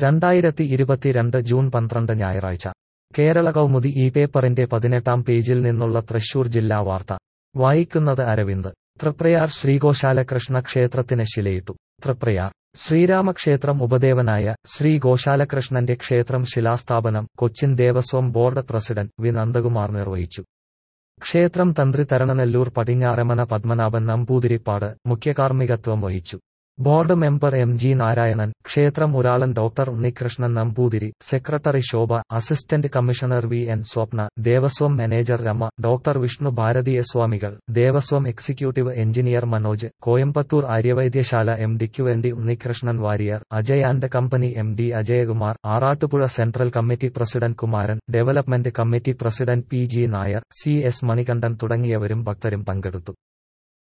രണ്ടായിരത്തി ഇരുപത്തിരണ്ട് ജൂൺ പന്ത്രണ്ട് ഞായറാഴ്ച കേരള കൗമുദി ഈ പേപ്പറിന്റെ പതിനെട്ടാം പേജിൽ നിന്നുള്ള തൃശൂർ ജില്ലാ വാർത്ത വായിക്കുന്നത് അരവിന്ദ് തൃപ്രയാർ ശ്രീഗോശാല കൃഷ്ണ ക്ഷേത്രത്തിന് ശിലയിട്ടു തൃപ്രയാർ ശ്രീരാമക്ഷേത്രം ഉപദേവനായ ശ്രീ ഗോശാലകൃഷ്ണന്റെ ക്ഷേത്രം ശിലാസ്ഥാപനം Cochin Devaswom board president V Nandakumar നിർവഹിച്ചു ക്ഷേത്രം തന്ത്രി തരണനെല്ലൂർ പടിഞ്ഞാറമന പത്മനാഭൻ നമ്പൂതിരിപ്പാട് മുഖ്യകാർമ്മികത്വം വഹിച്ചു board member M G Narayanan ക്ഷേത്രം ഉരാളൻ doctor Unnikrishnan Namboothiri secretary Shobha assistant commissioner V N Swapna Devaswom manager Rama doctor Vishnu Bharatiya സ്വാമികൾ Devaswom executive engineer Manoj Coimbatore Aryavaidyasala M ഡിക്കു N D Unnikrishnan Warrier Ajay and company M D Ajayakumar Arattupuzha central committee president Kumaran development committee president P G Nair C S Manikandan തുടങ്ങിയവരും ഭക്തരും പങ്കെടുത്തു